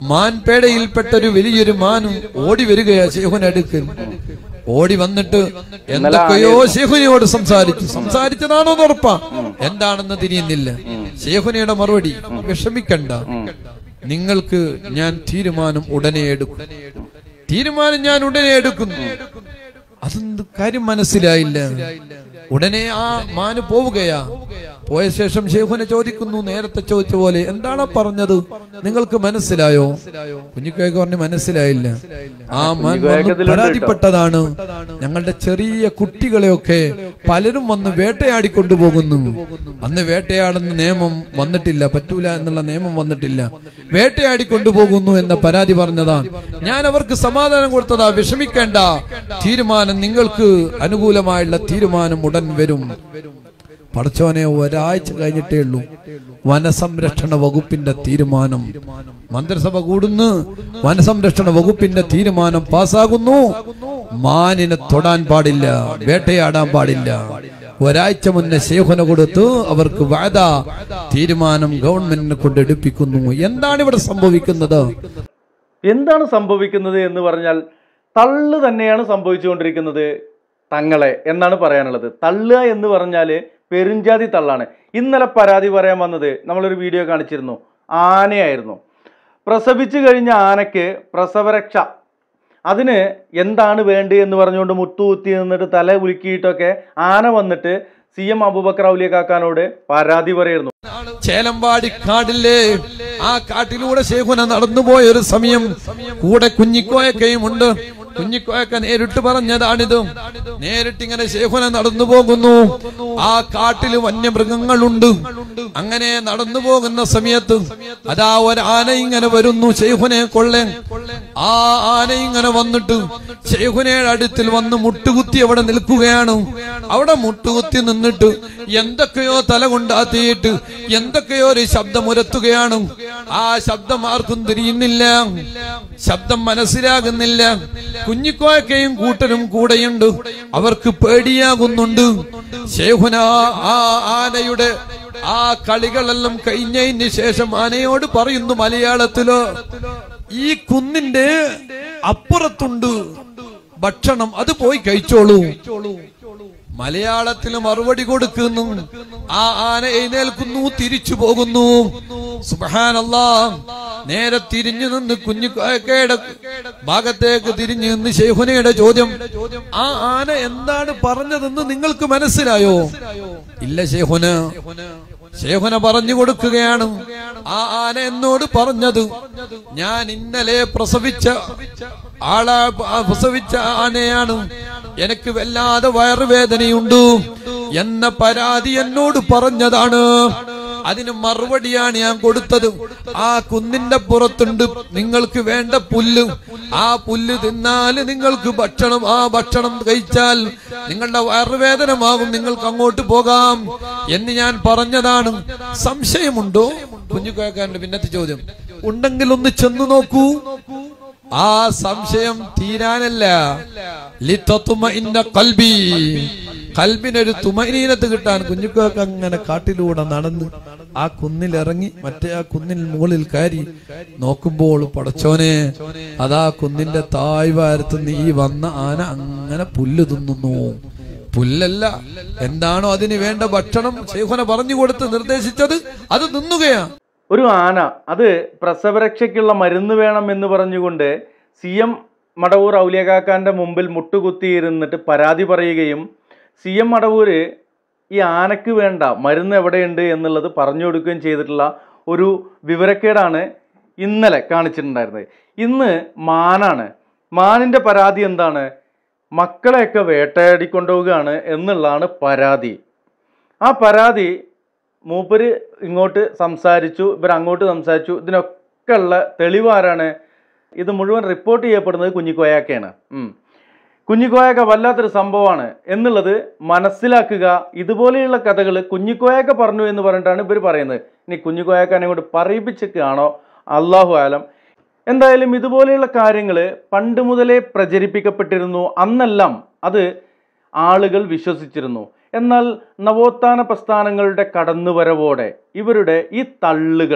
മാൻപേടയിൽപ്പെട്ട ഒരു വലിയൊരു മാനും ഓടി വരികയാ ശേഖുനടുക്കൽ ഓടി വന്നിട്ട് എന്തൊക്കെയോ ശേഖുനിയോട് സംസാരിച്ചു സംസാരിച്ചതാണോ എന്ന് ഉറപ്പാ എന്താണെന്ന് തിരിയുന്നില്ല ശേഖുനയുടെ മറുപടി വിഷമിക്കണ്ട നിങ്ങൾക്ക് ഞാൻ തീരുമാനം ഉടനെ എടുക്കും തീരുമാനം ഞാൻ ഉടനെ എടുക്കുന്നു അതെന്ത് കാര്യം മനസ്സിലായില്ല ഉടനെ ആ മാന് പോവുകയാ പോയ ശേഷം ഷെയ്ഖുനെ ചോദിക്കുന്നു നേരത്തെ ചോദിച്ച പോലെ എന്താണ് പറഞ്ഞത് നിങ്ങൾക്ക് മനസ്സിലായോ കുഞ്ഞിക്കോയ്ക്ക് പറഞ്ഞു മനസ്സിലായില്ല ആ മാൻ വന്ന് പരാതിപ്പെട്ടതാണ് ഞങ്ങളുടെ ചെറിയ കുട്ടികളെയൊക്കെ പലരും വന്ന് വേട്ടയാടി കൊണ്ടുപോകുന്നു അന്ന് വേട്ടയാടുന്ന നിയമം വന്നിട്ടില്ല പറ്റൂല എന്നുള്ള നിയമം വന്നിട്ടില്ല വേട്ടയാടി കൊണ്ടുപോകുന്നു എന്ന പരാതി പറഞ്ഞതാണ് ഞാൻ അവർക്ക് സമാധാനം കൊടുത്തതാ വിഷമിക്കേണ്ട തീരുമാനം നിങ്ങൾക്ക് അനുകൂലമായുള്ള തീരുമാനം ഉടൻ വരും പടച്ചോനെ ഒരാഴ്ച കഴിഞ്ഞിട്ടേ ഉള്ളൂ വനസംരക്ഷണ വകുപ്പിന്റെ തീരുമാനം മന്ത്രിസഭ കൂടുന്നു വനസംരക്ഷണ വകുപ്പിന്റെ തീരുമാനം പാസ്സാകുന്നു മാനിനെ തൊടാൻ പാടില്ല വേട്ടയാടാൻ പാടില്ല ഒരാഴ്ച മുന്നേ ശേഖന കൊടുത്ത് അവർക്ക് വാദ തീരുമാനം ഗവൺമെന്റിനെ കൊണ്ട് എടുപ്പിക്കുന്നു എന്താണ് ഇവിടെ സംഭവിക്കുന്നത് എന്താണ് സംഭവിക്കുന്നത് എന്ന് പറഞ്ഞാൽ തള്ള് തന്നെയാണ് സംഭവിച്ചുകൊണ്ടിരിക്കുന്നത് തങ്ങളെ എന്നാണ് പറയാനുള്ളത് തള്ളുക എന്ന് പറഞ്ഞാൽ പെരുഞ്ചാതി തള്ളാണ് ഇന്നലെ പരാതി പറയാൻ വന്നത് നമ്മളൊരു വീഡിയോ കാണിച്ചിരുന്നു ആനയായിരുന്നു പ്രസവിച്ചു കഴിഞ്ഞ ആനയ്ക്ക് പ്രസവരക്ഷ അതിന് എന്താണ് വേണ്ടത് എന്ന് പറഞ്ഞുകൊണ്ട് മുട്ടുകുത്തി നിന്നിട്ട് തല ഉലുക്കിയിട്ടൊക്കെ ആന വന്നിട്ട് സി എം അബൂബക്കർ ഔലിയ കാക്കാനോട് പരാതി പറയായിരുന്നു ചേലമ്പാടി കാടില്ലേ ആ കാട്ടിലൂടെ ശേഖുന നടന്നുപോയ ഒരു സമയം കൂടെ കുഞ്ഞിക്കോയക്കയും ഉണ്ട് കുഞ്ഞിക്കോയക്ക നേരിട്ട് പറഞ്ഞതാണിത് നേരിട്ട് ഇങ്ങനെ ശേഖുന നടന്നു പോകുന്നു ആ കാട്ടില് വന്യമൃഗങ്ങളുണ്ട് അങ്ങനെ നടന്നു പോകുന്ന സമയത്ത് അതാ ഒരു ആന ഇങ്ങനെ വരുന്നു ശേഖുനെ കൊള്ളേൻ ആ ആന ഇങ്ങനെ വന്നിട്ട് ശേഖുനയുടെ അടുത്തിൽ വന്ന് മുട്ടുകുത്തി അവിടെ നിൽക്കുകയാണ് അവിടെ മുട്ടുകുത്തി നിന്നിട്ട് എന്തൊക്കെയോ തല കൊണ്ടാത്തിയിട്ട് എന്തൊക്കെയോ ഒരു ശബ്ദം ഉരത്തുകയാണ് ആ ശബ്ദം ആർക്കും തിരിയുന്നില്ല ശബ്ദം മനസ്സിലാകുന്നില്ല കുഞ്ഞിക്കോയക്കയും കൂട്ടരും കൂടെയുണ്ട് അവർക്ക് പേടിയാകുന്നുണ്ട് ശേഖുന ആ ആനയുടെ ആ കളികളെല്ലാം കഴിഞ്ഞതിന് ശേഷം ആനയോട് പറയുന്നു മലയാളത്തിലോ ഈ കുന്നിന്റെ അപ്പുറത്തുണ്ട് ഭക്ഷണം അത് പോയി കഴിച്ചോളൂ മലയാളത്തിൽ മറുപടി കൊടുക്കുന്നു ആ ആന എഴുന്നേൽക്കുന്നു തിരിച്ചു പോകുന്നു സുബഹാനല്ലാ നേരെ തിരിഞ്ഞു നിന്ന് കുഞ്ഞു കോയക്കയുടെ ഭാഗത്തേക്ക് തിരിഞ്ഞു നിന്ന് ഷെയ്ഖുനയുടെ ചോദ്യം ആ ആന എന്താണ് പറഞ്ഞതെന്ന് നിങ്ങൾക്ക് മനസ്സിലായോ ഇല്ല ഷെയ്ഖുന ശേഖന പറഞ്ഞു കൊടുക്കുകയാണ് ആ ആന എന്നോട് പറഞ്ഞത് ഞാൻ ഇന്നലെ പ്രസവിച്ച ആളാ ആ പ്രസവിച്ച ആനയാണ് എനിക്ക് വല്ലാതെ വയറുവേദനയുണ്ട് എന്ന പരാതി എന്നോട് പറഞ്ഞതാണ് അതിന് മറുപടിയാണ് ഞാൻ കൊടുത്തത് ആ കുന്നിന്റെ പുറത്തുണ്ട് നിങ്ങൾക്ക് വേണ്ട പുല്ല് ആ പുല്ല് തിന്നാല് നിങ്ങൾക്ക് ഭക്ഷണം ആ ഭക്ഷണം കഴിച്ചാൽ നിങ്ങളുടെ വയറുവേദനമാകും നിങ്ങൾക്ക് അങ്ങോട്ട് പോകാം എന്ന് ഞാൻ പറഞ്ഞതാണ് സംശയമുണ്ടോ കുഞ്ഞു കേൾക്കാനുണ്ട് പിന്നത്തെ ചോദ്യം ഉണ്ടെങ്കിൽ ഒന്ന് ചെന്ന് നോക്കൂ ആ സംശയം തീരാനല്ല ലിത്തത്തുമ ഇന്ന കൽബി കൽബിനൊരു തുമനീനത്ത് കിട്ടാൻ കുഞ്ഞുക്കൊക്കെ അങ്ങനെ കാട്ടിലൂടെ നടന്ന് ആ കുന്നിലിറങ്ങി മറ്റേ ആ കുന്നിൽ മുകളിൽ കയറി നോക്കുമ്പോൾ പടച്ചോനെ അതാ കുന്നിന്റെ താഴ്വാരത്തുനിന്ന് ഈ വന്ന ആന അങ്ങനെ പുല്ല് തിന്നുന്നു പുല്ലല്ല എന്താണോ അതിന് വേണ്ട ഭക്ഷണം ശേഖന പറഞ്ഞു കൊടുത്ത് നിർദ്ദേശിച്ചത് അത് തിന്നുകയാ ഒരു ആന അത് പ്രസവരക്ഷയ്ക്കുള്ള മരുന്ന് വേണം എന്ന് പറഞ്ഞുകൊണ്ട് സി എം മടവൂർ ഔലിയകാക്കാന്റെ മുമ്പിൽ മുട്ടുകുത്തിയിരുന്നിട്ട് പരാതി പറയുകയും സി എം മടവൂര് ഈ ആനയ്ക്ക് വേണ്ട മരുന്ന് എവിടെയുണ്ട് എന്നുള്ളത് പറഞ്ഞു കൊടുക്കുകയും ചെയ്തിട്ടുള്ള ഒരു വിവരക്കേടാണ് ഇന്നലെ കാണിച്ചിട്ടുണ്ടായിരുന്നത് ഇന്ന് മാനാണ് മാനിൻ്റെ പരാതി എന്താണ് മക്കളെയൊക്കെ വേട്ടയാടിക്കൊണ്ടുപോവുകയാണ് എന്നുള്ളതാണ് പരാതി ആ പരാതി മൂപ്പര് ഇങ്ങോട്ട് സംസാരിച്ചു ഇവർ അങ്ങോട്ട് സംസാരിച്ചു ഇതിനൊക്കെ ഉള്ള തെളിവാരാണ് ഇത് മുഴുവൻ റിപ്പോർട്ട് ചെയ്യപ്പെടുന്നത് കുഞ്ഞിക്കോയാക്കയാണ് ഉം. കുഞ്ഞിക്കോയാക്ക വല്ലാത്തൊരു സംഭവമാണ് എന്നുള്ളത് മനസ്സിലാക്കുക ഇതുപോലെയുള്ള കഥകൾ കുഞ്ഞിക്കോയാക്ക പറഞ്ഞു എന്ന് പറഞ്ഞിട്ടാണ് ഇവർ പറയുന്നത് ഇനി കുഞ്ഞിക്കോയാക്കാനെ കൊണ്ട് പറയിപ്പിച്ചൊക്കെയാണോ അള്ളാഹു ആലം എന്തായാലും ഇതുപോലെയുള്ള കാര്യങ്ങൾ പണ്ട് മുതലേ പ്രചരിപ്പിക്കപ്പെട്ടിരുന്നു അന്നെല്ലാം അത് ആളുകൾ വിശ്വസിച്ചിരുന്നു എന്നാൽ നവോത്ഥാന പ്രസ്ഥാനങ്ങളുടെ കടന്നുവരവോടെ ഇവരുടെ ഈ തള്ളുകൾ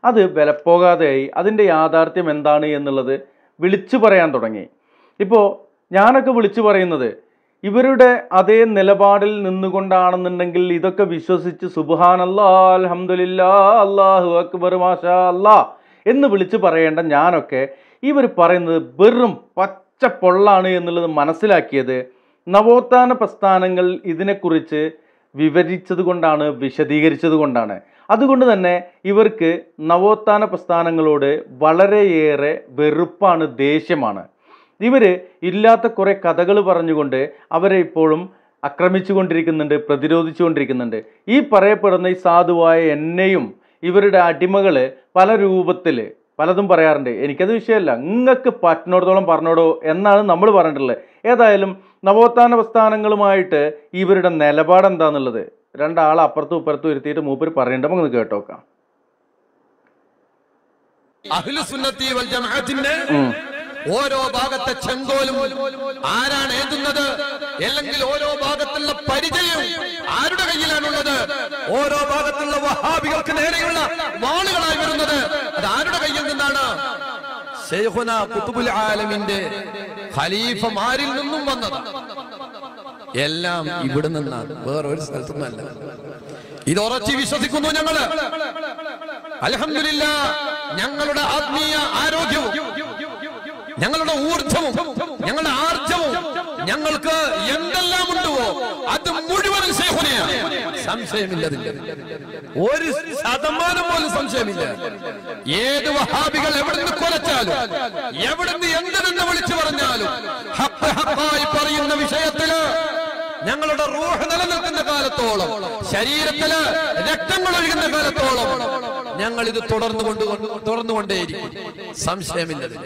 അത് വിലപ്പോകാതെയായി അതിൻ്റെ യാഥാർത്ഥ്യം എന്താണ് എന്നുള്ളത് വിളിച്ചു പറയാൻ തുടങ്ങി ഇപ്പോൾ ഞാനൊക്കെ വിളിച്ചു പറയുന്നത് ഇവരുടെ അതേ നിലപാടിൽ നിന്നുകൊണ്ടാണെന്നുണ്ടെങ്കിൽ ഇതൊക്കെ വിശ്വസിച്ച് സുബാനല്ലാ അൽഹംദുലില്ലാ അല്ലാഹു അക്ബർ മാഷാ അല്ലാ എന്ന് വിളിച്ച് പറയേണ്ട ഞാനൊക്കെ ഇവർ പറയുന്നത് വെറും പച്ച പൊള്ളാണ് എന്നുള്ളത് മനസ്സിലാക്കിയത് നവോത്ഥാന പ്രസ്ഥാനങ്ങൾ ഇതിനെക്കുറിച്ച് വിവരിച്ചത് കൊണ്ടാണ് വിശദീകരിച്ചത് കൊണ്ടാണ് അതുകൊണ്ട് തന്നെ ഇവർക്ക് നവോത്ഥാന പ്രസ്ഥാനങ്ങളോട് വളരെയേറെ വെറുപ്പാണ് ദേഷ്യമാണ് ഇവർ ഇല്ലാത്ത കുറേ കഥകൾ പറഞ്ഞുകൊണ്ട് അവരെ ഇപ്പോഴും ആക്രമിച്ചുകൊണ്ടിരിക്കുന്നുണ്ട് പ്രതിരോധിച്ചുകൊണ്ടിരിക്കുന്നുണ്ട് ഈ പറയപ്പെടുന്ന ഈ സാധുവായ എന്നെയും ഇവരുടെ അടിമകൾ പല രൂപത്തിൽ പലതും പറയാറുണ്ട് എനിക്കത് വിഷയമല്ല നിങ്ങൾക്ക് പറ്റുന്നിടത്തോളം പറഞ്ഞോടോ എന്നാണ് നമ്മൾ പറഞ്ഞിട്ടുള്ളത് ഏതായാലും നവോത്ഥാന പ്രസ്ഥാനങ്ങളുമായിട്ട് ഇവരുടെ നിലപാട് എന്താണെന്നുള്ളത് രണ്ടാൾ അപ്പുറത്തും ഇപ്പുറത്തും ഇരുത്തിയിട്ട് മൂപ്പര് പറയണ്ട നമുക്ക് കേട്ടോക്കാം അഖിലുസുന്നത്തി വൽ ജമാഅത്തിന്റെ ഓരോ ഭാഗത്തെ ചെങ്കോലും ആരാണ് ഏതുന്നത് അല്ലെങ്കിൽ ഓരോ ഭാഗത്തുള്ള പരിചയം ആരുടെ കയ്യിലാണുള്ളത് ഓരോ ഭാഗത്തുള്ള വഹാബികൾക്ക് നേരെയുള്ള വാളുകളായി വരുന്നത് അത് ആരുടെ കയ്യിൽ നിന്നാണ് ശൈഖുന കുത്തുബുൽ ആലമിന്റെ ഖലീഫമാരിൽ നിന്നും വന്നത് എല്ലാം ഇവിടെ നിന്നാണ് വേറൊരു സ്ഥലത്തുനിന്നല്ല ഇത് ഉറച്ചു വിശ്വസിക്കുന്നു ഞങ്ങള് അലഹമില്ല ഞങ്ങളുടെ ആത്മീയ ആരോഗ്യവും ഞങ്ങളുടെ ഊർജവും ഞങ്ങളുടെ ആർജവും ഞങ്ങൾക്ക് എന്തെല്ലാം ഉണ്ടോ അത് മുഴുവനും ശേഖുനയാണ് സംശയമില്ലതില്ല ഒരു ശതമാനം പോലും സംശയമില്ല ഏത് വഹാബികൾ എവിടെ നിന്ന് കൊലച്ചാലും എവിടെ നിന്ന് എന്തെന്ന് വിളിച്ചു പറഞ്ഞാലും ഹക്ക് ഹക്കായി പറയുന്ന വിഷയത്തില് ഞങ്ങളുടെ റൂഹ് നിലനിൽക്കുന്ന കാലത്തോളം ശരീരത്തില് രക്തങ്ങൾ ഒഴുകുന്ന കാലത്തോളം ഞങ്ങൾ ഇത് തുടർന്നു കൊണ്ട് തുടർന്നുകൊണ്ടേയിരിക്കും സംശയമില്ലതില്ല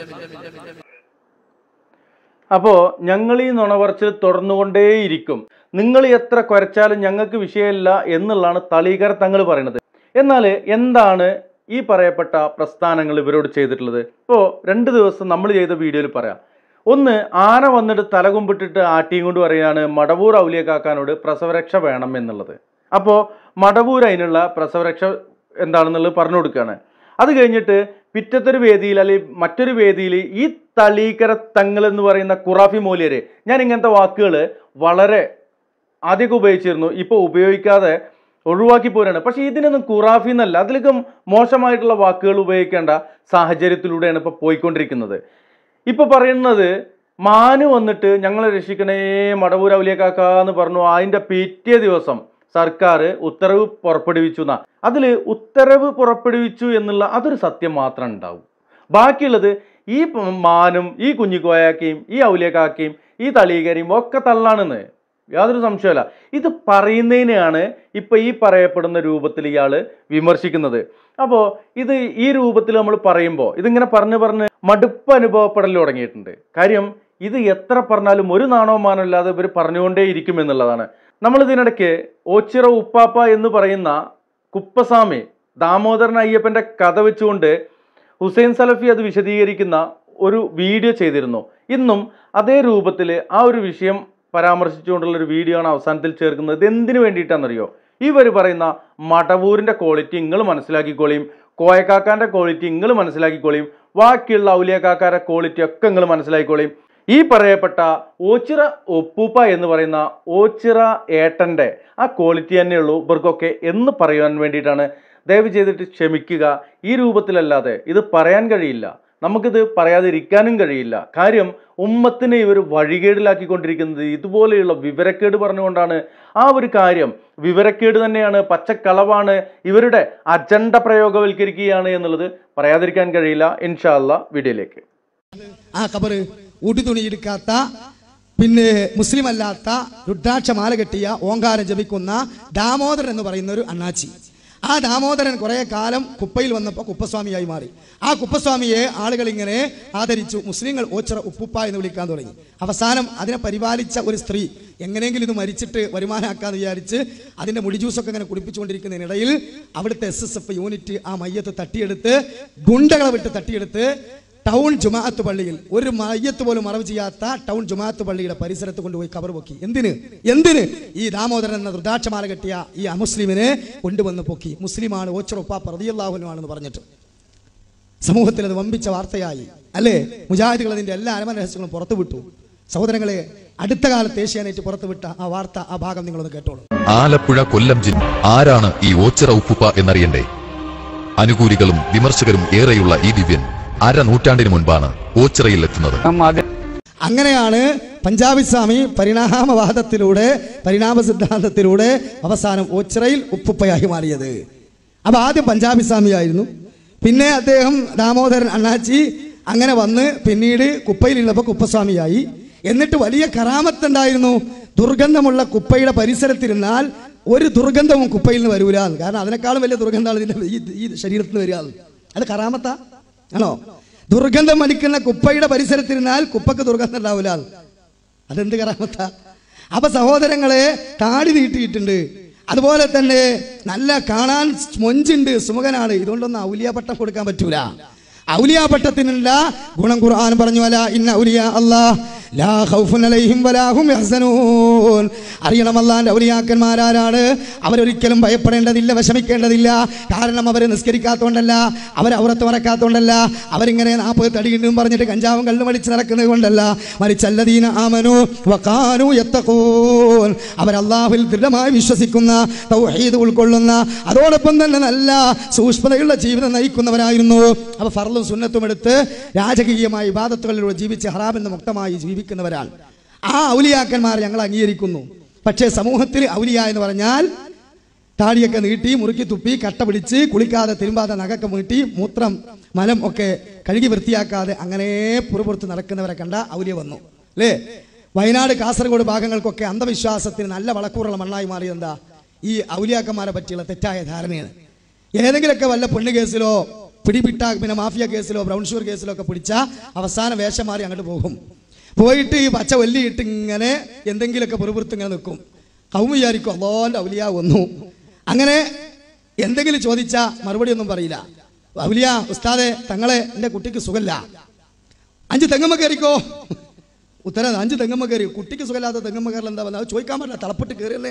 അപ്പോൾ ഞങ്ങൾ ഈ നുണപറച്ചിൽ തുടർന്നുകൊണ്ടേയിരിക്കും നിങ്ങൾ എത്ര കുരച്ചാലും ഞങ്ങൾക്ക് വിഷയമില്ല എന്നുള്ളതാണ് തളീകര തങ്ങൾ പറയുന്നത് എന്നാൽ എന്താണ് ഈ പറയപ്പെട്ട പ്രസ്ഥാനങ്ങൾ ഇവരോട് ചെയ്തിട്ടുള്ളത് ഇപ്പോൾ രണ്ട് ദിവസം നമ്മൾ ചെയ്ത വീഡിയോയിൽ പറയാം ഒന്ന് ആന വന്നിട്ട് തലകുമ്പിട്ടിട്ട് ആട്ടിയും കൊണ്ട് പറയുകയാണ് മടവൂർ ഔലിയക്കാക്കാനോട് പ്രസവരക്ഷ വേണം എന്നുള്ളത് അപ്പോൾ മടവൂർ അതിനുള്ള പ്രസവരക്ഷ എന്താണെന്നുള്ളത് പറഞ്ഞു കൊടുക്കുകയാണ് അത് കഴിഞ്ഞിട്ട് പിറ്റത്തൊരു വേദിയിൽ അല്ലെങ്കിൽ മറ്റൊരു വേദിയിൽ ഈ തളീക്കര തങ്ങൾ എന്ന് പറയുന്ന ഖുറാഫി മൂല്യര് ഞാൻ ഇങ്ങനത്തെ വാക്കുകൾ വളരെ ആദ്യമൊക്കെ ഉപയോഗിച്ചിരുന്നു ഇപ്പോൾ ഉപയോഗിക്കാതെ ഒഴിവാക്കി പോരാണ് പക്ഷേ ഇതിനൊന്നും ഖുറാഫി എന്നല്ല അതിലേക്കും മോശമായിട്ടുള്ള വാക്കുകൾ ഉപയോഗിക്കേണ്ട സാഹചര്യത്തിലൂടെയാണ് ഇപ്പോൾ പോയിക്കൊണ്ടിരിക്കുന്നത് ഇപ്പോൾ പറയുന്നത് മാന് വന്നിട്ട് ഞങ്ങളെ രക്ഷിക്കണേ മടവൂർ ഔലിയക്കാക്ക എന്ന് പറഞ്ഞു അതിൻ്റെ പിറ്റേ ദിവസം സർക്കാർ ഉത്തരവ് പുറപ്പെടുവിച്ചു എന്നാ അതിൽ ഉത്തരവ് പുറപ്പെടുവിച്ചു എന്നുള്ള അതൊരു സത്യം മാത്രം ഉണ്ടാവും ബാക്കിയുള്ളത് ഈ പ- മാനും ഈ കുഞ്ഞിക്കോയാക്കയും ഈ ഔലിയക്കാക്കയും ഈ തളീകരിയും ഒക്കെ തള്ളാണെന്ന് യാതൊരു സംശയമല്ല ഇത് പറയുന്നതിനെയാണ് ഇപ്പൊ ഈ പറയപ്പെടുന്ന രൂപത്തിൽ ഇയാൾ വിമർശിക്കുന്നത് അപ്പോൾ ഇത് ഈ രൂപത്തിൽ നമ്മൾ പറയുമ്പോൾ ഇതിങ്ങനെ പറഞ്ഞ് പറഞ്ഞ് മടുപ്പ് അനുഭവപ്പെടൽ തുടങ്ങിയിട്ടുണ്ട് കാര്യം ഇത് എത്ര പറഞ്ഞാലും ഒരു നാണവും മാനവും ഇല്ലാതെ ഇവർ പറഞ്ഞുകൊണ്ടേയിരിക്കും എന്നുള്ളതാണ് നമ്മൾ ഇതിനിടയ്ക്ക് ഓച്ചിറ ഉപ്പാപ്പ എന്ന് പറയുന്ന കുപ്പസ്വാമി ദാമോദരൻ അയ്യപ്പന്റെ കഥ വെച്ചുകൊണ്ട് ഹുസൈൻ സലഫി അത് വിശദീകരിക്കുന്ന ഒരു വീഡിയോ ചെയ്തിരുന്നു ഇന്നും അതേ രൂപത്തിൽ ആ ഒരു വിഷയം പരാമർശിച്ചുകൊണ്ടുള്ള ഒരു വീഡിയോ ആണ് അവസാനത്തിൽ ചേർക്കുന്നത് ഇത് എന്തിനു വേണ്ടിയിട്ടാണെന്നറിയോ ഇവർ പറയുന്ന മടവൂരിന്റെ ക്വാളിറ്റി നിങ്ങൾ മനസ്സിലാക്കിക്കോളിയും കോയക്കാക്കാന്റെ ക്വാളിറ്റി നിങ്ങൾ മനസ്സിലാക്കിക്കോളിയും ബാക്കിയുള്ള ഔലിയക്കാക്കാരുടെ ക്വാളിറ്റി ഒക്കെ നിങ്ങൾ മനസ്സിലാക്കിക്കോളിയും ഈ പറയപ്പെട്ട ഓച്ചിറ ഒപ്പൂപ്പ എന്ന് പറയുന്ന ഓച്ചിറ ഏട്ടന്റെ ആ ക്വാളിറ്റി തന്നെയുള്ളൂ ഇവർക്കൊക്കെ എന്ന് പറയാൻ വേണ്ടിയിട്ടാണ് ദയവ് ചെയ്തിട്ട് ക്ഷമിക്കുക ഈ രൂപത്തിലല്ലാതെ ഇത് പറയാൻ കഴിയില്ല നമുക്കിത് പറയാതിരിക്കാനും കഴിയില്ല കാര്യം ഉമ്മത്തിനെ ഇവർ വഴികേടിലാക്കിക്കൊണ്ടിരിക്കുന്നത് ഇതുപോലെയുള്ള വിവരക്കേട് പറഞ്ഞുകൊണ്ടാണ് ആ ഒരു കാര്യം വിവരക്കേട് തന്നെയാണ് പച്ചക്കളവാണ് ഇവരുടെ അജണ്ട പ്രയോഗവൽക്കരിക്കുകയാണ് എന്നുള്ളത് പറയാതിരിക്കാൻ കഴിയില്ല ഇൻഷാല്ല വീഡിയോയിലേക്ക് ആ കബറ് ഉടുതുണിയെടുക്കാത്ത പിന്നെ മുസ്ലിം അല്ലാത്ത രുദ്രാക്ഷ മാല കെട്ടിയ ഓങ്കാരം ജപിക്കുന്ന ദാമോദരൻ എന്ന് പറയുന്ന ഒരു അണ്ണാച്ചി ആ ദാമോദരൻ കുറെ കാലം കുപ്പയിൽ വന്നപ്പോൾ കുപ്പസ്വാമിയായി മാറി ആ കുപ്പസ്വാമിയെ ആളുകൾ ഇങ്ങനെ ആദരിച്ചു മുസ്ലിങ്ങൾ ഓച്ചിറ ഉപ്പുപ്പ എന്ന് വിളിക്കാൻ തുടങ്ങി അവസാനം അതിനെ പരിപാലിച്ച ഒരു സ്ത്രീ എങ്ങനെയെങ്കിലും ഇത് മരിച്ചിട്ട് വരുമാനമാക്കാന്ന് വിചാരിച്ച് അതിന്റെ മുടി ജ്യൂസൊക്കെ ഇങ്ങനെ കുടിപ്പിച്ചുകൊണ്ടിരിക്കുന്നതിനിടയിൽ അവിടുത്തെ എസ് എസ് എഫ് യൂണിറ്റ് ആ മയ്യത്ത് തട്ടിയെടുത്ത് ഗുണ്ടകളെ വിട്ട് തട്ടിയെടുത്ത് ടൗൺ ജുമാഅത്ത് പള്ളിയിൽ ഒരു മയ്യത്ത് പോലും മറവ് ചെയ്യാത്ത ടൗൺ ജുമാഅത്ത് പള്ളിയുടെ പരിസരത്ത് കൊണ്ടുപോയി കബർ പൊക്കി എന്തിന് എന്തിന് ഈ ദാമോദരൻ എന്ന രുദ്രാക്ഷമാല കെട്ടിയ ഈ അമുസ്ലിമിനെ കൊണ്ടുവന്ന് പൊക്കി മുസ്ലിമാണ് ഓച്ചറൊപ്പ പ്രതിയല്ലാഹുനുമാണെന്ന് പറഞ്ഞിട്ട് സമൂഹത്തിൽ അത് വമ്പിച്ച വാർത്തയായി അല്ലേ മുജാഹിദുകൾ അതിന്റെ എല്ലാ അരമന രഹസ്യങ്ങളും പുറത്തുവിട്ടു സഹോദരങ്ങളെ അടുത്ത കാലത്ത് ഏഷ്യാനെറ്റ് പുറത്തുവിട്ട ആ വാർത്ത ആ ഭാഗം നിങ്ങളൊന്ന് കേട്ടോളൂ ആലപ്പുഴ കൊല്ലം ജില്ല ആരാണ് ഈ ഓച്ചിറ ഉപ്പുപ്പ എന്നറിയണ്ടേ അനുകൂലികളും വിമർശകരും ഏറെയുള്ള ഈ ദിവ്യൻ അരനൂറ്റാണ്ടിന് മുൻപാണ് ഓച്ചിറയിൽ എത്തുന്നത് അങ്ങനെയാണ് പഞ്ചാബി സ്വാമി പരിണാമവാദത്തിലൂടെ പരിണാമ സിദ്ധാന്തത്തിലൂടെ അവസാനം ഓച്ചിറയിൽ ഉപ്പുപ്പയായി മാറിയത് അപ്പൊ ആദ്യം പഞ്ചാബി സ്വാമിയായിരുന്നു പിന്നെ അദ്ദേഹം ദാമോദരൻ അണ്ണാച്ചി അങ്ങനെ വന്ന് പിന്നീട് കുപ്പയിലുള്ളപ്പോൾ കുപ്പസ്വാമിയായി എന്നിട്ട് വലിയ കറാമത്തുണ്ടായിരുന്നു ദുർഗന്ധമുള്ള കുപ്പയുടെ പരിസരത്തിരുന്നാൽ ഒരു ദുർഗന്ധവും കുപ്പയിൽ നിന്ന് വരൂല കാരണം അതിനേക്കാളും വലിയ ദുർഗന്ധമാണ് ഇതിന്റെ ഈ ഈ ശരീരത്തിൽ നിന്ന് വരിക അത് കറാമത്താ ആണോ ദുർഗന്ധം അടിക്കുന്ന കുപ്പയുടെ പരിസരത്തിരുന്നാൽ കുപ്പക്ക് ദുർഗന്ധം ഉണ്ടാവില്ല അതെന്ത് കറാമത്ത അപ്പൊ സഹോദരങ്ങളെ താടി നീട്ടിയിട്ടുണ്ട് അതുപോലെ തന്നെ നല്ല കാണാൻ മൊഞ്ചുണ്ട് സുമുഖനാണ് ഇതുകൊണ്ടൊന്നും ഔലിയ പട്ടം കൊടുക്കാൻ പറ്റൂല ഔലിയ പട്ടത്തിനുള്ള ഗുണം ഖുർആൻ പറഞ്ഞു അല്ല ഇന്ന ഔലിയ അല്ലാഹ് ലാ ഖൗഫുൻ അലൈഹിം വലാ ഹും യഹ്സനൂൻ അറിയണം അല്ലാഹുവിന്റെ ഔലിയാക്കന്മാരാരാണ് അവരൊരിക്കലും ഭയപ്പെടേണ്ടതില്ല വിഷമിക്കേണ്ടതില്ല കാരണം അവർ നിസ്കരിക്കാത്തോണ്ടല്ല അവർ ഔറത്ത് മറക്കാത്തോണ്ടല്ല അവരിങ്ങനെ നാൽപ്പത് തടിയുണ്ടും പറഞ്ഞിട്ട് കഞ്ചാവും കള്ളും അടിച്ച് നടക്കുന്നത് കൊണ്ടല്ല മരിച്ചല്ലദീന ആമനു വഖാനു യത്തഖൂൻ അവർ അള്ളാഹുവിൽ ദൃഢമായി വിശ്വസിക്കുന്ന തൗഹീദ് ഉൾക്കൊള്ളുന്ന അതോടൊപ്പം തന്നെ നല്ല സൂക്ഷ്മതയുള്ള ജീവിതം നയിക്കുന്നവരായിരുന്നു അപ്പോൾ ഫർളും സുന്നത്തും എടുത്ത് രാജകീയമായ ഇബാദത്തുകളിലൂടെ ജീവിച്ച് ഹറാമെന്ന് മുക്തമായി ജീവിക്കുന്നവരാണ് ആ ഔലിയാക്കന്മാരെ ഞങ്ങൾ അംഗീകരിക്കുന്നു പക്ഷേ സമൂഹത്തിൽ ഔലിയ എന്ന് പറഞ്ഞാൽ താടിയൊക്കെ നീട്ടി മുറുക്കി തുപ്പി കട്ട പിടിച്ച് കുളിക്കാതെ തിരുമ്പാതെ നഖക്കെ നീട്ടി മൂത്രം മലം ഒക്കെ കഴുകി വൃത്തിയാക്കാതെ അങ്ങനെ പുറപുറത്ത് നടക്കുന്നവരെ കണ്ട ഔലിയ വന്നു അല്ലേ വയനാട് കാസർഗോഡ് ഭാഗങ്ങൾക്കൊക്കെ അന്ധവിശ്വാസത്തിന് നല്ല വളക്കൂറുള്ള മണ്ണായി മാറിയത് എന്താ ഈ ഔലിയാക്കന്മാരെ പറ്റിയുള്ള തെറ്റായ ധാരണയാണ് ഏതെങ്കിലുമൊക്കെ വല്ല പെണ്ണ് കേസിലോ പിടിപിട്ട പിന്നെ മാഫിയ കേസിലോ ബ്രൗൺ ഷുഗർ കേസിലോ ഒക്കെ പിടിച്ച അവസാന വേഷം മാറി അങ്ങോട്ട് പോകും പോയിട്ട് ഈ പച്ച വല്ലിയിട്ട് ഇങ്ങനെ എന്തെങ്കിലുമൊക്കെ പുറപുറത്ത് ഇങ്ങനെ നിൽക്കും കൗമ വിചാരിക്കും അള്ളോന്റെ ഔലിയ വന്നു അങ്ങനെ എന്തെങ്കിലും ചോദിച്ചാ മറുപടി ഒന്നും പറയില്ല ഔലിയ ഉസ്താദെ തങ്ങളെ എൻ്റെ കുട്ടിക്ക് സുഖല്ല അഞ്ച് തെങ്ങമ്മ കയറിക്കോ ഉത്തരം അഞ്ച് തെങ്ങമ്മ കയറി കുട്ടിക്ക് സുഖമില്ലാത്ത തെങ്ങമ്മ കയറൽ എന്താ വന്നത് അത് ചോദിക്കാൻ പറ്റില്ല തളപ്പെട്ട് കയറിയല്ലേ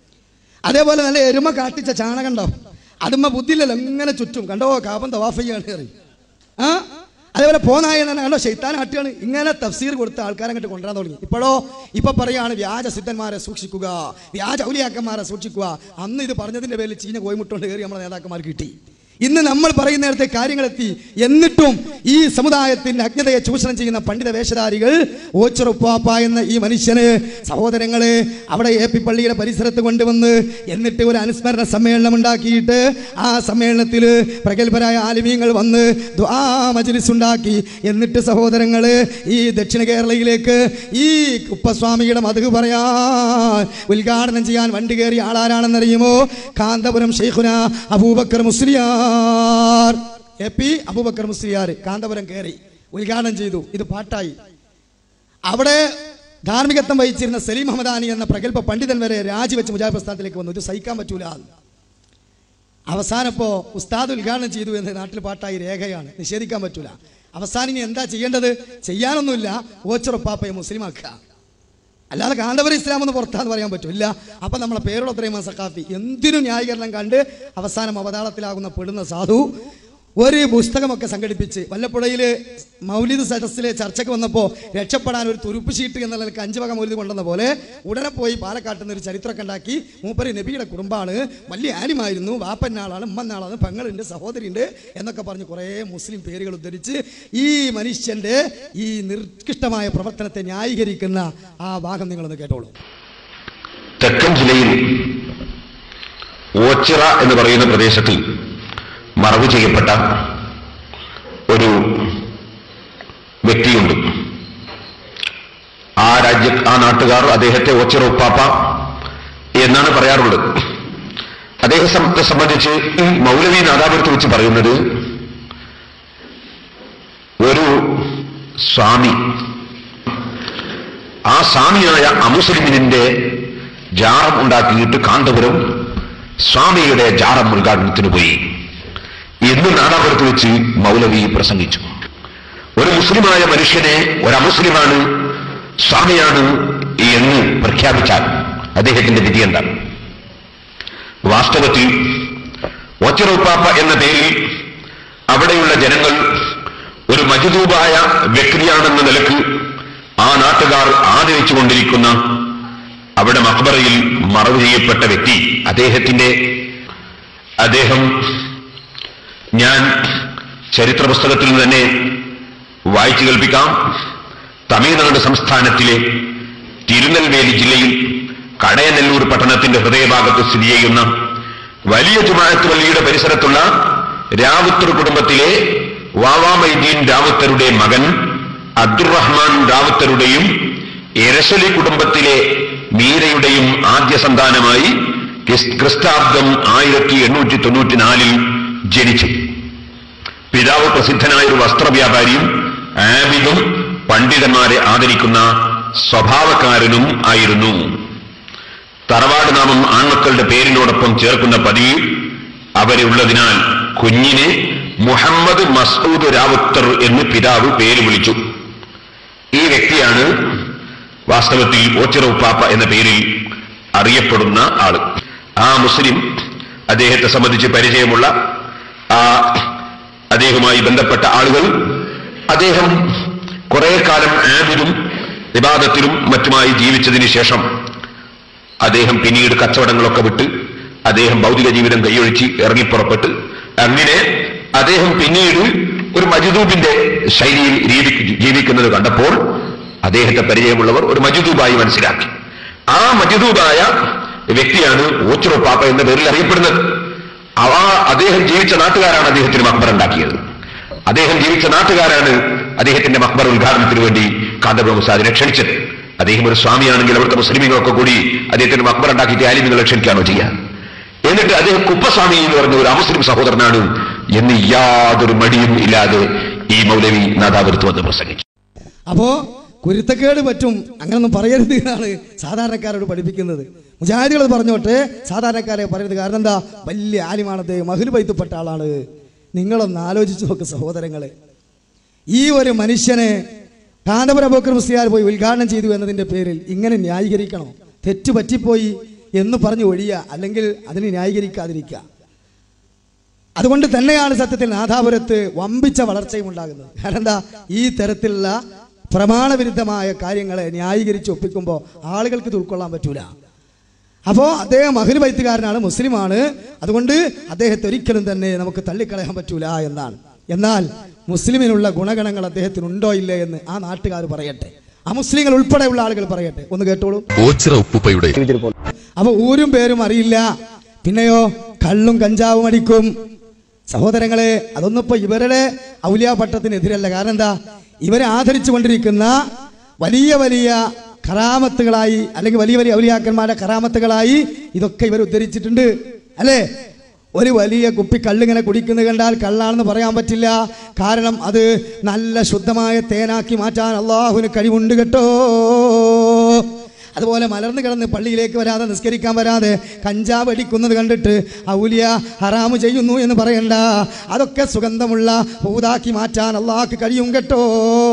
അതേപോലെ നല്ല എരുമ കാട്ടിച്ച ചാണകം ഉണ്ടോ അതുമ്മ ബുദ്ധിയില്ലല്ലോ എങ്ങനെ ചുറ്റും കണ്ടോ കാപം തവാഫ് ചെയ്യാണ് കയറി ആ അതേപോലെ പോന്നായ തന്നെ കണ്ടോ ശൈത്താൻ ആട്ടിയാണ് ഇങ്ങനെ തഫ്സീർ കൊടുത്ത ആൾക്കാരെ അങ്ങോട്ട് കൊണ്ടുവരാൻ തുടങ്ങി ഇപ്പോഴോ ഇപ്പൊ പറയാണ് വ്യാജ സിദ്ധന്മാരെ സൂക്ഷിക്കുക വ്യാജ ഔലിയാക്കന്മാരെ സൂക്ഷിക്കുക അന്ന് ഇത് പറഞ്ഞതിന്റെ പേരിൽ ചീഞ്ഞ കോയിമുട്ടോണ്ട് കയറി നമ്മുടെ നേതാക്കന്മാർ കിട്ടി ഇന്ന് നമ്മൾ പറയുന്ന നേരത്തെ കാര്യങ്ങളെത്തി എന്നിട്ടും ഈ സമുദായത്തിന്റെ അജ്ഞതയെ ചൂഷണം ചെയ്യുന്ന പണ്ഡിത വേഷധാരികൾ ഓച്ചുറപ്പാപ്പ എന്ന ഈ മനുഷ്യന് സഹോദരങ്ങളെ അവിടെ എ പി പള്ളിയുടെ പരിസരത്ത് കൊണ്ടുവന്ന് എന്നിട്ട് ഒരു അനുസ്മരണ സമ്മേളനം ഉണ്ടാക്കിയിട്ട് ആ സമ്മേളനത്തിൽ പ്രഗത്ഭരായ ആലിമീങ്ങൾ വന്ന് ദുആ മജ്ലിസ് ഉണ്ടാക്കി എന്നിട്ട് സഹോദരങ്ങള് ഈ ദക്ഷിണ കേരളയിലേക്ക് ഈ കുപ്പസ്വാമിയുടെ മധു പറയാൻ ഉദ്ഘാടനം ചെയ്യാൻ വണ്ടി കയറിയ ആളാരാണെന്നറിയുമോ കാന്തപുരം ഷെയ്ഖുന അബൂബക്കർ മുസ്ലിയാർ എ പി അബൂബക്കർ മുസ്ലിയാർ കാന്തപുരം കയറി ഉദ്ഘാടനം ചെയ്തു ഇത് പാട്ടായി അവിടെ ധാർമ്മികത്വം വഹിച്ചിരുന്ന സലീം ഹമദാനി എന്ന പ്രഗത്ഭ പണ്ഡിതൻ വരെ രാജിവെച്ച് മുജാഹിദ് പ്രസ്ഥാനത്തിലേക്ക് വന്നു ഇത് സഹിക്കാൻ പറ്റൂല അവസാനപ്പോ ഉസ്താദ് ഉദ്ഘാടനം ചെയ്തു എന്ന് നാട്ടിൽ പാട്ടായി രേഖയാണ് നിഷേധിക്കാൻ പറ്റൂല അവസാനം ഇനി എന്താ ചെയ്യേണ്ടത് ചെയ്യാനൊന്നുമില്ല ഓച്ചുറപ്പാപ്പയെ മുസ്ലിമാക്കുക അല്ലാതെ കാന്തപുരം ഇസ്ലാം എന്ന് പുറത്താന്ന് പറയാൻ പറ്റില്ല അപ്പൊ നമ്മളെ പേരുള്ള അത്രയും സക്കാഫി എന്തിനും ന്യായീകരണം കണ്ട് അവസാനം അവതാളത്തിലാകുന്ന പെടുന്ന സാധു ഒരു പുസ്തകമൊക്കെ സംഘടിപ്പിച്ച് വല്ലപ്പുഴയിൽ മൗലിദ് സദസ്സിലെ ചർച്ചയ്ക്ക് വന്നപ്പോൾ രക്ഷപ്പെടാൻ ഒരു തുരുപ്പ് ഷീറ്റ് എന്ന നിലക്ക് അഞ്ച് വക മൗലിദ് കൊണ്ടുവന്ന പോലെ ഉടനെ പോയി പാലക്കാട്ടിൽ നിന്ന് ഒരു ചരിത്രമൊക്കെ ഉണ്ടാക്കി മൂപ്പര് നബിയുടെ കുടുംബമാണ് വലിയ ആലിമായിരുന്നു വാപ്പന്നാളാണ് ഉമ്മന്നാളാണ് പെങ്ങളുണ്ട് സഹോദരിയുണ്ട് എന്നൊക്കെ പറഞ്ഞ് കുറേ മുസ്ലിം പേരുകൾ ഉദ്ധരിച്ച് ഈ മനുഷ്യന്റെ ഈ നിർക്കിഷ്ടമായ പ്രവർത്തനത്തെ ന്യായീകരിക്കുന്ന ആ ഭാഗം നിങ്ങളൊന്ന് കേട്ടോളൂ തെക്കൻ ജില്ലയിൽ ഓച്ചിറ എന്ന് പറയുന്ന പ്രദേശത്തിൽ മറവ് ചെയ്യപ്പെട്ട ഒരു വ്യക്തിയുണ്ട് ആ രാജ്യ ആ നാട്ടുകാർ അദ്ദേഹത്തെ ഓച്ചിറ ഉപ്പാപ്പ എന്നാണ് പറയാറുള്ളത് അദ്ദേഹത്തെ സംബന്ധിച്ച് ഈ മൗലവി നാദാപുരത്ത് വെച്ച് പറയുന്നത് ഒരു സ്വാമി ആ സ്വാമിയായ അമുസ്ലിമിനിന്റെ ജാറം ഉണ്ടാക്കിയിട്ട് കാന്തപുരം സ്വാമിയുടെ ജാറം ഉദ്ഘാടനത്തിന് പോയി എന്ന് നാദാപുരത്ത് വെച്ച് മൗലവി പ്രസംഗിച്ചു ഒരു മുസ്ലിമായ മനുഷ്യനെ ഒരു അമുസ്ലിമാണ് സ്വാമിയാണ് എന്ന് പ്രഖ്യാപിച്ചാൽ അദ്ദേഹത്തിന്റെ വിധി എന്താണ് വാസ്തവത്തിൽ ഒച്ചറുപ്പാപ്പ എന്ന പേരിൽ അവിടെയുള്ള ജനങ്ങൾ ഒരു മജുദൂബായ വ്യക്തിയാണെന്ന നിലക്ക് ആ നാട്ടുകാർ ആദരിച്ചുകൊണ്ടിരിക്കുന്ന അവിടെ മക്ബറയിൽ മറവ് ചെയ്യപ്പെട്ട വ്യക്തി അദ്ദേഹത്തിന്റെ അദ്ദേഹം ഞാൻ ചരിത്ര പുസ്തകത്തിൽ നിന്ന് തന്നെ വായിച്ചു കേൾപ്പിക്കാം തമിഴ്നാട് സംസ്ഥാനത്തിലെ തിരുനെൽവേലി ജില്ലയിൽ കടയനെല്ലൂർ പട്ടണത്തിന്റെ ഹൃദയഭാഗത്ത് സ്ഥിതി ചെയ്യുന്ന വലിയ ജുമാഅത്ത് പള്ളിയുടെ പരിസരത്തുള്ള രാവുത്തർ കുടുംബത്തിലെ വാവാമൈദീൻ രാവുത്തരുടെ മകൻ അബ്ദുറഹ്മാൻ റാവുത്തരുടെയും എരശലി കുടുംബത്തിലെ മീരയുടെയും ആദ്യ സന്താനമായി ക്രിസ്- ക്രിസ്താബ്ദം ആയിരത്തി എണ്ണൂറ്റി തൊണ്ണൂറ്റിനാലിൽ ജനിച്ചു പിതാവ് പ്രസിദ്ധനായ ഒരു വസ്ത്രവ്യാപാരിയും ആബിദും പണ്ഡിതന്മാരെ ആദരിക്കുന്ന സ്വഭാവക്കാരനും ആയിരുന്നു തറവാട് നാമം ആൺമക്കളുടെ പേരിനോടൊപ്പം ചേർക്കുന്ന പതിവ് അവരെ ഉള്ളതിനാൽ കുഞ്ഞിനെ മുഹമ്മദ് മസൂദ് രാവുത്തർ എന്ന് പിതാവ് പേര് വിളിച്ചു ഈ വ്യക്തിയാണ് വാസ്തവത്തിൽ ഓച്ചിറ ഉപ്പാപ്പ എന്ന പേരിൽ അറിയപ്പെടുന്ന ആള് ആ മുസ്ലിം അദ്ദേഹത്തെ സംബന്ധിച്ച് പരിചയമുള്ള ആ അദ്ദേഹവുമായി ബന്ധപ്പെട്ട ആളുകൾ അദ്ദേഹം കുറെ കാലം ആബിലും വിവാദത്തിലും മറ്റുമായി ജീവിച്ചതിന് ശേഷം അദ്ദേഹം പിന്നീട് കച്ചവടങ്ങളൊക്കെ വിട്ട് അദ്ദേഹം ഭൗതിക ജീവിതം കൈയൊഴിച്ച് ഇറങ്ങിപ്പുറപ്പെട്ട് അങ്ങനെ അദ്ദേഹം പിന്നീട് ഒരു മജുദൂബിന്റെ ശൈലിയിൽ രീതി ജീവിക്കുന്നത് കണ്ടപ്പോൾ അദ്ദേഹത്തെ പരിചയമുള്ളവർ ഒരു മജുദൂബായി മനസ്സിലാക്കി ആ മജുദൂബായ വ്യക്തിയാണ് ഓച്ചിറോ പാപ്പ എന്ന പേരിൽ അറിയപ്പെടുന്നത് അവ അദ്ദേഹം ജീവിച്ച നാട്ടുകാരാണ് അദ്ദേഹത്തിന് മക്ബർ ഉണ്ടാക്കിയത് അദ്ദേഹം ജീവിച്ച നാട്ടുകാരാണ് അദ്ദേഹത്തിന്റെ മക്ബർ ഉദ്ഘാടനത്തിന് വേണ്ടി കാന്തപുരം ഉസ്താദിനെ ക്ഷണിച്ചത് അദ്ദേഹം ഒരു സ്വാമിയാണെങ്കിൽ അവിടുത്തെ മുസ്ലിമീങ്ങളൊക്കെ കൂടി അദ്ദേഹത്തിന് മക്ബർ ഉണ്ടാക്കിയിട്ട് ആലിമികളെ ക്ഷണിക്കുകയാണോ ചെയ്യുക എന്നിട്ട് അദ്ദേഹം കുപ്പസ്വാമി എന്ന് പറഞ്ഞ ഒരു അമുസ്ലിം സഹോദരനാണ് എന്ന് യാതൊരു മടിയും ഇല്ലാതെ ഈ മൗലവി നാദാപുരത്ത് വന്ന് പ്രസംഗിച്ചു അപ്പോ കുരുത്തക്കേട് പറ്റും അങ്ങനൊന്നും പറയരുത് എന്നാണ് സാധാരണക്കാരോട് പഠിപ്പിക്കുന്നത് മുജാഹിദികൾ പറഞ്ഞോട്ടെ സാധാരണക്കാരെ പറയരുത് കാരണം എന്താ വലിയ ആലിമാണത് മഹിൽ പൈത്തപ്പെട്ട ആളാണ് നിങ്ങളൊന്ന് ആലോചിച്ച് നോക്ക് സഹോദരങ്ങളെ ഈ ഒരു മനുഷ്യനെ കാന്തപുര ബോക്കർ മുസ്ലിയാർ പോയി ഉദ്ഘാടനം ചെയ്തു എന്നതിന്റെ പേരിൽ ഇങ്ങനെ ന്യായീകരിക്കണോ തെറ്റ് പറ്റിപ്പോയി എന്ന് പറഞ്ഞു ഒഴിയുക അല്ലെങ്കിൽ അതിന് ന്യായീകരിക്കാതിരിക്കുക അതുകൊണ്ട് തന്നെയാണ് സത്യത്തിൽ നാഥാപുരത്ത് വമ്പിച്ച വളർച്ചയും ഉണ്ടാകുന്നത് കാരണം എന്താ ഈ തരത്തിലുള്ള പ്രമാണവിരുദ്ധമായ കാര്യങ്ങളെ ന്യായീകരിച്ച് ഒപ്പിക്കുമ്പോൾ ആളുകൾക്ക് ഇത് ഉൾക്കൊള്ളാൻ പറ്റൂല അപ്പോൾ അദ്ദേഹം അഖിൽ വൈത്തുകാരനാണ് മുസ്ലിമാണ് അതുകൊണ്ട് അദ്ദേഹത്തെ ഒരിക്കലും തന്നെ നമുക്ക് തള്ളിക്കളയാൻ പറ്റൂല എന്നാണ് എന്നാൽ മുസ്ലിമിനുള്ള ഗുണഗണങ്ങൾ അദ്ദേഹത്തിനുണ്ടോ ഇല്ലേ എന്ന് ആ നാട്ടുകാർ പറയട്ടെ ആ മുസ്ലിങ്ങൾ ഉൾപ്പെടെയുള്ള ആളുകൾ പറയട്ടെ ഒന്ന് കേട്ടോളൂ ഓച്ചിറ ഉപ്പുപ്പയുടെ അപ്പൊ ഊരും പേരും അറിയില്ല പിന്നെയോ കള്ളും കഞ്ചാവും അടിക്കും സഹോദരങ്ങളെ അതൊന്നും ഇപ്പൊ ഇവരുടെ ഔലിയ പട്ടത്തിനെതിരല്ല കാരണം എന്താ ഇവരെ ആദരിച്ചു കൊണ്ടിരിക്കുന്ന വലിയ വലിയ കറാമത്തുകളായി അല്ലെങ്കിൽ വലിയ വലിയ ഔലിയാക്കന്മാരുടെ കറാമത്തുകളായി ഇതൊക്കെ ഇവർ ഉദ്ധരിച്ചിട്ടുണ്ട് അല്ലേ ഒരു വലിയ കുപ്പി കള്ളിങ്ങനെ കുടിക്കുന്നത് കണ്ടാൽ കള്ളാണെന്ന് പറയാൻ പറ്റില്ല കാരണം അത് നല്ല ശുദ്ധമായ തേനാക്കി മാറ്റാൻ അള്ളാഹുവിന് കഴിവുണ്ട് കേട്ടോ അതുപോലെ മലർന്നു കിടന്ന് പള്ളിയിലേക്ക് വരാതെ നിസ്കരിക്കാൻ വരാതെ കഞ്ചാവ് അടിക്കുന്നത് കണ്ടിട്ട് ഔലിയ ഹറാമ് ചെയ്യുന്നു എന്ന് പറയണ്ട അതൊക്കെ സുഗന്ധമുള്ള പൂതാക്കി മാറ്റാൻ അള്ളാഹ്ക്ക് കഴിയും കേട്ടോ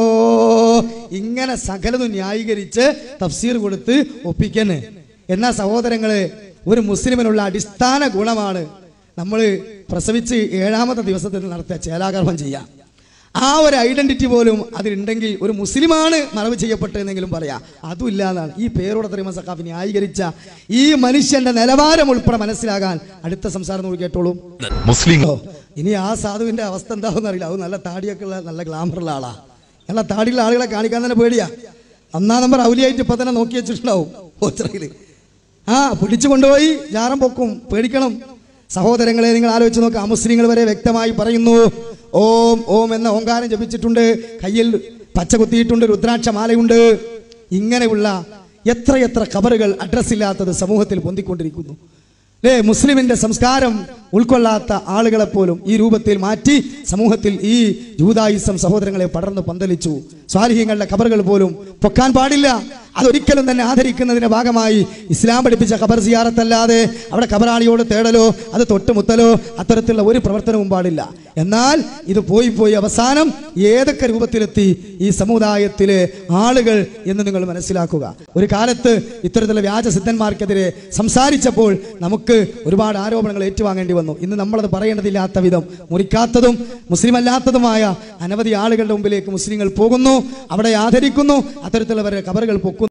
ഇങ്ങനെ സകലതും ന്യായീകരിച്ച് തഫ്സീർ കൊടുത്ത് ഒപ്പിക്കന്നെ എന്നാ സഹോദരങ്ങളെ ഒരു മുസ്ലിമിനുള്ള അടിസ്ഥാന ഗുണമാണ് നമ്മൾ പ്രസവിച്ച് ഏഴാമത്തെ ദിവസത്തിൽ നടത്തിയ ചേലാകർമ്മം ചെയ്യാം ആ ഒരു ഐഡന്റിറ്റി പോലും അതിലുണ്ടെങ്കിൽ ഒരു മുസ്ലിമാണ് മറവ് ചെയ്യപ്പെട്ടതെന്നെങ്കിലും പറയാം അതുമില്ല എന്നാണ് ഈ പേരോടെ തറിമ സഖാഫി ന്യായീകരിച്ച ഈ മനുഷ്യന്റെ നിലവാരം ഉൾപ്പെടെ മനസ്സിലാകാൻ അടുത്ത സംസാരം നോക്കി കേട്ടോളൂ മുസ്ലിം ഓ, ഇനി ആ സാധുവിന്റെ അവസ്ഥ എന്താവും അറിയില്ല അത് നല്ല താടിയൊക്കെ ഉള്ള നല്ല ഗ്ലാമറുള്ള ആളാ നല്ല താടിയുള്ള ആളുകളെ കാണിക്കാൻ തന്നെ പേടിയാ ഒന്നാം നമ്പർ ഔലിയായിട്ട് ഇപ്പൊ തന്നെ നോക്കി വെച്ചിട്ടുണ്ടാവും ഓച്ചിറയില് ആ പിടിച്ചു കൊണ്ടുപോയി ജാറം പൊക്കും പേടിക്കണം സഹോദരങ്ങളെ നിങ്ങൾ ആലോചിച്ച് നോക്കുക മുസ്ലിങ്ങൾ വരെ വ്യക്തമായി പറയുന്നു ഓം ഓം എന്ന ഓങ്കാരം ജപിച്ചിട്ടുണ്ട് കയ്യിൽ പച്ച കുത്തിയിട്ടുണ്ട് രുദ്രാക്ഷ മാലയുണ്ട് ഇങ്ങനെയുള്ള എത്രയെത്ര കബറുകൾ അഡ്രസ് ഇല്ലാത്തത് സമൂഹത്തിൽ പൊന്തിക്കൊണ്ടിരിക്കുന്നു അല്ലേ മുസ്ലിമിന്റെ സംസ്കാരം ഉൾക്കൊള്ളാത്ത ആളുകളെ പോലും ഈ രൂപത്തിൽ മാറ്റി സമൂഹത്തിൽ ഈ ജൂതായിസം സഹോദരങ്ങളെ പടർന്ന് പന്തലിച്ചു സ്വാലിഹ്യങ്ങളുടെ ഖബറുകൾ പോലും പൊക്കാൻ പാടില്ല അതൊരിക്കലും തന്നെ ആദരിക്കുന്നതിന്റെ ഭാഗമായി ഇസ്ലാം പഠിപ്പിച്ച ഖബർ സിയാറത്തല്ലാതെ അവിടെ ഖബറാളിയോട് തേടലോ അത് തൊട്ടുമുത്തലോ അത്തരത്തിലുള്ള ഒരു പ്രവർത്തനവും പാടില്ല എന്നാൽ ഇത് പോയി പോയി അവസാനം ഏതൊക്കെ രൂപത്തിലെത്തി ഈ സമുദായത്തിലെ ആളുകൾ എന്ന് നിങ്ങൾ മനസ്സിലാക്കുക ഒരു കാലത്ത് ഇത്തരത്തിലുള്ള വ്യാജ സിദ്ധന്മാർക്കെതിരെ സംസാരിച്ചപ്പോൾ നമുക്ക് ഒരുപാട് ആരോപണങ്ങൾ ഏറ്റുവാങ്ങേണ്ടി വന്നു ഇന്ന് നമ്മളത് പറയേണ്ടതില്ലാത്ത വിധം മുറിക്കാത്തതും മുസ്ലിം അല്ലാത്തതുമായ അനവധി ആളുകളുടെ മുമ്പിലേക്ക് മുസ്ലിങ്ങൾ പോകുന്നു അവിടെ ആദരിക്കുന്നു അത്തരത്തിലുള്ളവരുടെ കബറുകൾ പൊക്കുന്നു